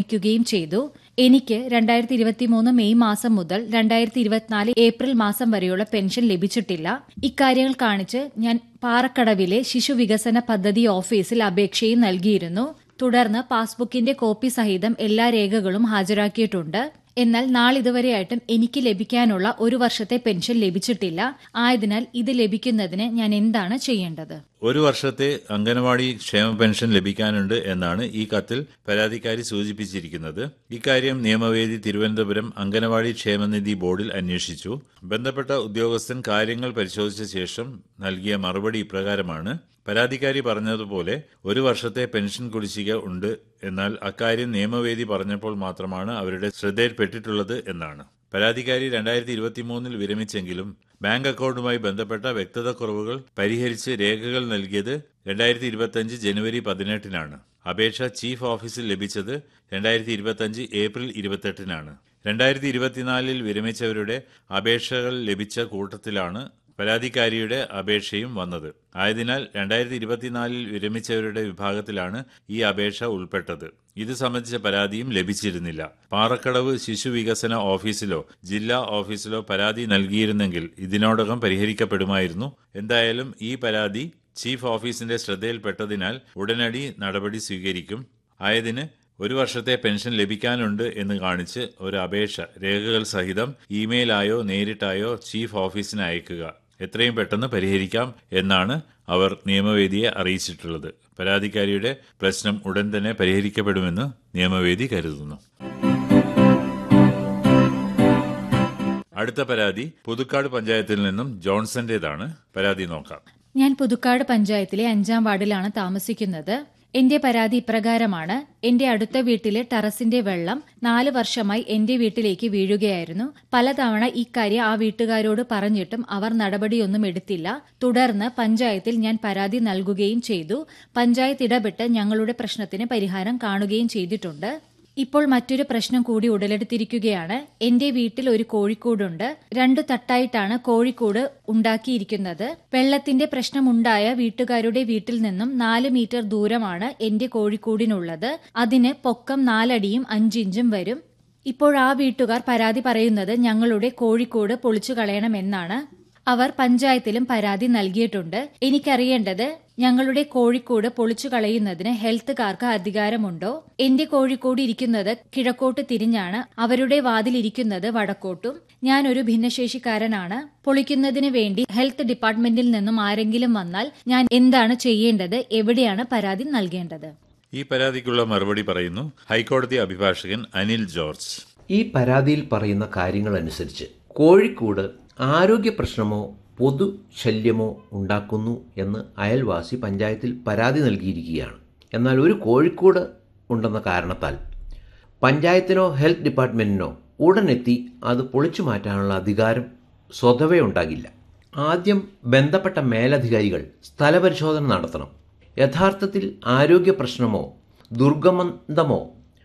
അറിയിക്കുകയും ചെയ്തു എനിക്ക് രണ്ടായിരത്തി ഇരുപത്തിമൂന്ന് മെയ് മാസം മുതൽ രണ്ടായിരത്തി ഇരുപത്തിനാല് ഏപ്രിൽ മാസം വരെയുള്ള പെൻഷൻ ലഭിച്ചിട്ടില്ല ഇക്കാര്യങ്ങൾ കാണിച്ച് ഞാൻ പാറക്കടവിലെ ശിശു വികസന പദ്ധതി ഓഫീസിൽ അപേക്ഷയും നൽകിയിരുന്നു തുടർന്ന് പാസ്ബുക്കിന്റെ കോപ്പി സഹിതം എല്ലാ രേഖകളും ഹാജരാക്കിയിട്ടുണ്ട് എന്നാൽ നാളിതുവരെയായിട്ടും എനിക്ക് ലഭിക്കാനുള്ള ഒരു വർഷത്തെ പെൻഷൻ ലഭിച്ചിട്ടില്ല ആയതിനാൽ ഇത് ലഭിക്കുന്നതിന് ഞാൻ എന്താണ് ചെയ്യേണ്ടത് ഒരു വർഷത്തെ അംഗനവാടി ക്ഷേമ പെൻഷൻ ലഭിക്കാനുണ്ട് എന്നാണ് ഈ കത്തിൽ പരാതിക്കാരി സൂചിപ്പിച്ചിരിക്കുന്നത് ഇക്കാര്യം നിയമവേദി തിരുവനന്തപുരം അംഗനവാടി ക്ഷേമനിധി ബോർഡിൽ അന്വേഷിച്ചു ബന്ധപ്പെട്ട ഉദ്യോഗസ്ഥൻ കാര്യങ്ങൾ പരിശോധിച്ച ശേഷം നൽകിയ മറുപടി ഇപ്രകാരമാണ് പരാതിക്കാരി പറഞ്ഞതുപോലെ ഒരു വർഷത്തെ പെൻഷൻ കുടിശ്ശിക ഉണ്ട് എന്നാൽ അക്കാര്യം നിയമവേദി പറഞ്ഞപ്പോൾ മാത്രമാണ് അവരുടെ ശ്രദ്ധയിൽപ്പെട്ടിട്ടുള്ളത് എന്നാണ് പരാതിക്കാരി രണ്ടായിരത്തി ഇരുപത്തിമൂന്നിൽ വിരമിച്ചെങ്കിലും ബാങ്ക് അക്കൗണ്ടുമായി ബന്ധപ്പെട്ട വ്യക്തതക്കുറവുകൾ പരിഹരിച്ച് രേഖകൾ നൽകിയത് രണ്ടായിരത്തി ഇരുപത്തിയഞ്ച് ജനുവരി പതിനെട്ടിനാണ് അപേക്ഷ ചീഫ് ഓഫീസിൽ ലഭിച്ചത് രണ്ടായിരത്തി ഇരുപത്തിയഞ്ച് ഏപ്രിൽ ഇരുപത്തെട്ടിനാണ് രണ്ടായിരത്തി ഇരുപത്തിനാലിൽ വിരമിച്ചവരുടെ അപേക്ഷകൾ ലഭിച്ച കൂട്ടത്തിലാണ് പരാതിക്കാരിയുടെ അപേക്ഷയും വന്നത് ആയതിനാൽ രണ്ടായിരത്തി ഇരുപത്തിനാലിൽ വിരമിച്ചവരുടെ വിഭാഗത്തിലാണ് ഈ അപേക്ഷ ഉൾപ്പെട്ടത് ഇത് സംബന്ധിച്ച പരാതിയും ലഭിച്ചിരുന്നില്ല പാറക്കടവ് ശിശു വികസന ഓഫീസിലോ ജില്ലാ ഓഫീസിലോ പരാതി നൽകിയിരുന്നെങ്കിൽ ഇതിനോടകം പരിഹരിക്കപ്പെടുമായിരുന്നു എന്തായാലും ഈ പരാതി ചീഫ് ഓഫീസിന്റെ ശ്രദ്ധയിൽപ്പെട്ടതിനാൽ ഉടനടി നടപടി സ്വീകരിക്കും ആയതിന് ഒരു വർഷത്തെ പെൻഷൻ ലഭിക്കാനുണ്ട് എന്ന് കാണിച്ച് ഒരു അപേക്ഷ രേഖകൾ സഹിതം ഇമെയിലായോ നേരിട്ടായോ ചീഫ് ഓഫീസിന് അയക്കുക എത്രയും പെട്ടെന്ന് പരിഹരിക്കാം എന്നാണ് അവർ നിയമവേദിയെ അറിയിച്ചിട്ടുള്ളത് പരാതിക്കാരിയുടെ പ്രശ്നം ഉടൻ തന്നെ പരിഹരിക്കപ്പെടുമെന്ന് നിയമവേദി കരുതുന്നു അടുത്ത പരാതി പുതുക്കാട് പഞ്ചായത്തിൽ നിന്നും ജോൺസന്റേതാണ് പരാതി നോക്കാം ഞാൻ പുതുക്കാട് പഞ്ചായത്തിലെ അഞ്ചാം വാർഡിലാണ് താമസിക്കുന്നത് എന്റെ പരാതി ഇപ്രകാരമാണ് എന്റെ അടുത്ത വീട്ടിലെ ടെറസിന്റെ വെള്ളം നാല് വർഷമായി എന്റെ വീട്ടിലേക്ക് വീഴുകയായിരുന്നു പലതവണ ഇക്കാര്യം ആ വീട്ടുകാരോട് പറഞ്ഞിട്ടും അവർ നടപടിയൊന്നും എടുത്തില്ല തുടർന്ന് പഞ്ചായത്തിൽ ഞാൻ പരാതി നൽകുകയും ചെയ്തു പഞ്ചായത്ത് ഇടപെട്ട് ഞങ്ങളുടെ പ്രശ്നത്തിന് പരിഹാരം കാണുകയും ചെയ്തിട്ടുണ്ട് ഇപ്പോൾ മറ്റൊരു പ്രശ്നം കൂടി ഉടലെടുത്തിരിക്കുകയാണ് എന്റെ വീട്ടിൽ ഒരു കോഴിക്കൂടുണ്ട് രണ്ടു തട്ടായിട്ടാണ് കോഴിക്കൂട് ഉണ്ടാക്കിയിരിക്കുന്നത് വെള്ളത്തിന്റെ പ്രശ്നമുണ്ടായ വീട്ടുകാരുടെ വീട്ടിൽ നിന്നും നാല് മീറ്റർ ദൂരമാണ് എന്റെ കോഴിക്കൂടിനുള്ളത് അതിന് പൊക്കം നാലടിയും അഞ്ചിഞ്ചും വരും ഇപ്പോൾ ആ വീട്ടുകാർ പരാതി പറയുന്നത് ഞങ്ങളുടെ കോഴിക്കോട് പൊളിച്ചു കളയണമെന്നാണ് അവർ പഞ്ചായത്തിലും പരാതി നൽകിയിട്ടുണ്ട് എനിക്കറിയേണ്ടത് ഞങ്ങളുടെ കോഴിക്കോട് പൊളിച്ചു കളയുന്നതിന് ഹെൽത്തുകാർക്ക് അധികാരമുണ്ടോ എന്റെ കോഴിക്കോട് ഇരിക്കുന്നത് കിഴക്കോട്ട് തിരിഞ്ഞാണ് അവരുടെ വാതിലിരിക്കുന്നത് വടക്കോട്ടും ഞാൻ ഒരു ഭിന്നശേഷിക്കാരനാണ് പൊളിക്കുന്നതിന് വേണ്ടി ഹെൽത്ത് ഡിപ്പാർട്ട്മെന്റിൽ നിന്നും ആരെങ്കിലും വന്നാൽ ഞാൻ എന്താണ് ചെയ്യേണ്ടത് എവിടെയാണ് പരാതി നൽകേണ്ടത് ഈ പരാതിക്കുള്ള മറുപടി പറയുന്നു ഹൈക്കോടതി അഭിഭാഷകൻ അനിൽ ജോർജ് ഈ പരാതിയിൽ പറയുന്ന കാര്യങ്ങളനുസരിച്ച് കോഴിക്കോട് ആരോഗ്യ പ്രശ്നമോ പൊതു ശല്യമോ ഉണ്ടാക്കുന്നു എന്ന് അയൽവാസി പഞ്ചായത്തിൽ പരാതി നൽകിയിരിക്കുകയാണ് എന്നാൽ ഒരു കോഴിക്കോട് ഉണ്ടെന്ന കാരണത്താൽ പഞ്ചായത്തിനോ ഹെൽത്ത് ഡിപ്പാർട്ട്മെൻറ്റിനോ ഉടനെത്തി അത് പൊളിച്ചു മാറ്റാനുള്ള അധികാരം സ്വതവേ ഉണ്ടാകില്ല ആദ്യം ബന്ധപ്പെട്ട മേലധികാരികൾ സ്ഥലപരിശോധന നടത്തണം യഥാർത്ഥത്തിൽ ആരോഗ്യ പ്രശ്നമോ ദുർഗന്ധമോ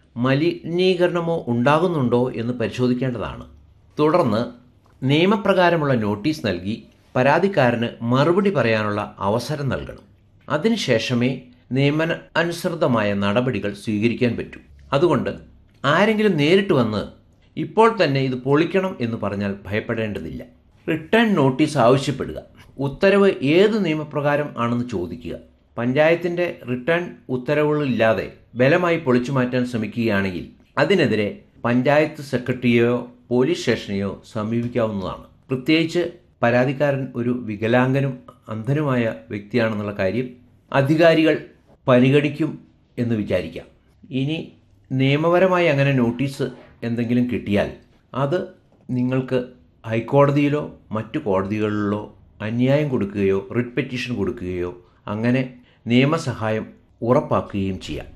മലിനീകരണമോ ഉണ്ടാകുന്നുണ്ടോ എന്ന് പരിശോധിക്കേണ്ടതാണ് തുടർന്ന് നിയമപ്രകാരമുള്ള നോട്ടീസ് നൽകി പരാതിക്കാരന് മറുപടി പറയാനുള്ള അവസരം നൽകണം അതിനുശേഷമേ നിയമന അനുസൃതമായ നടപടികൾ സ്വീകരിക്കാൻ പറ്റൂ അതുകൊണ്ട് ആരെങ്കിലും നേരിട്ട് വന്ന് ഇപ്പോൾ തന്നെ ഇത് പൊളിക്കണം എന്ന് പറഞ്ഞാൽ ഭയപ്പെടേണ്ടതില്ല റിട്ടേൺ നോട്ടീസ് ആവശ്യപ്പെടുക ഉത്തരവ് ഏത് നിയമപ്രകാരം ആണെന്ന് ചോദിക്കുക പഞ്ചായത്തിൻ്റെ റിട്ടേൺ ഉത്തരവുകളില്ലാതെ ബലമായി പൊളിച്ചു മാറ്റാൻ ശ്രമിക്കുകയാണെങ്കിൽ അതിനെതിരെ പഞ്ചായത്ത് സെക്രട്ടറിയെയോ പോലീസ് സ്റ്റേഷനെയോ സമീപിക്കാവുന്നതാണ് പ്രത്യേകിച്ച് പരാതിക്കാരൻ ഒരു വികലാംഗനും അന്ധനുമായ വ്യക്തിയാണെന്നുള്ള കാര്യം അധികാരികൾ പരിഗണിക്കും എന്ന് വിചാരിക്കാം ഇനി നിയമപരമായി അങ്ങനെ നോട്ടീസ് എന്തെങ്കിലും കിട്ടിയാൽ അത് നിങ്ങൾക്ക് ഹൈക്കോടതിയിലോ മറ്റു കോടതികളിലോ അന്യായം കൊടുക്കുകയോ റിട്ട് പെറ്റീഷൻ കൊടുക്കുകയോ അങ്ങനെ നിയമസഹായം ഉറപ്പാക്കുകയും ചെയ്യാം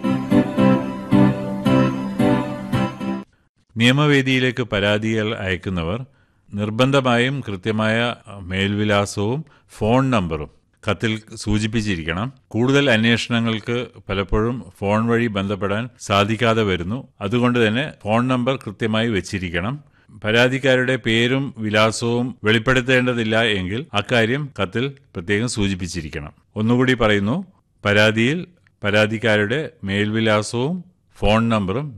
നിയമവേദിയിലേക്ക് പരാതികൾ അയക്കുന്നവർ നിർബന്ധമായും കൃത്യമായ മേൽവിലാസവും ഫോൺ നമ്പറും കത്തിൽ സൂചിപ്പിച്ചിരിക്കണം കൂടുതൽ അന്വേഷണങ്ങൾക്ക് പലപ്പോഴും ഫോൺ വഴി ബന്ധപ്പെടാൻ സാധിക്കാതെ വരുന്നു അതുകൊണ്ട് തന്നെ ഫോൺ നമ്പർ കൃത്യമായി വെച്ചിരിക്കണം പരാതിക്കാരുടെ പേരും വിലാസവും വെളിപ്പെടുത്തേണ്ടതില്ല എങ്കിൽ അക്കാര്യം കത്തിൽ പ്രത്യേകം സൂചിപ്പിച്ചിരിക്കണം ഒന്നുകൂടി പറയുന്നു പരാതിയിൽ പരാതിക്കാരുടെ മേൽവിലാസവും ഫോൺ നമ്പറും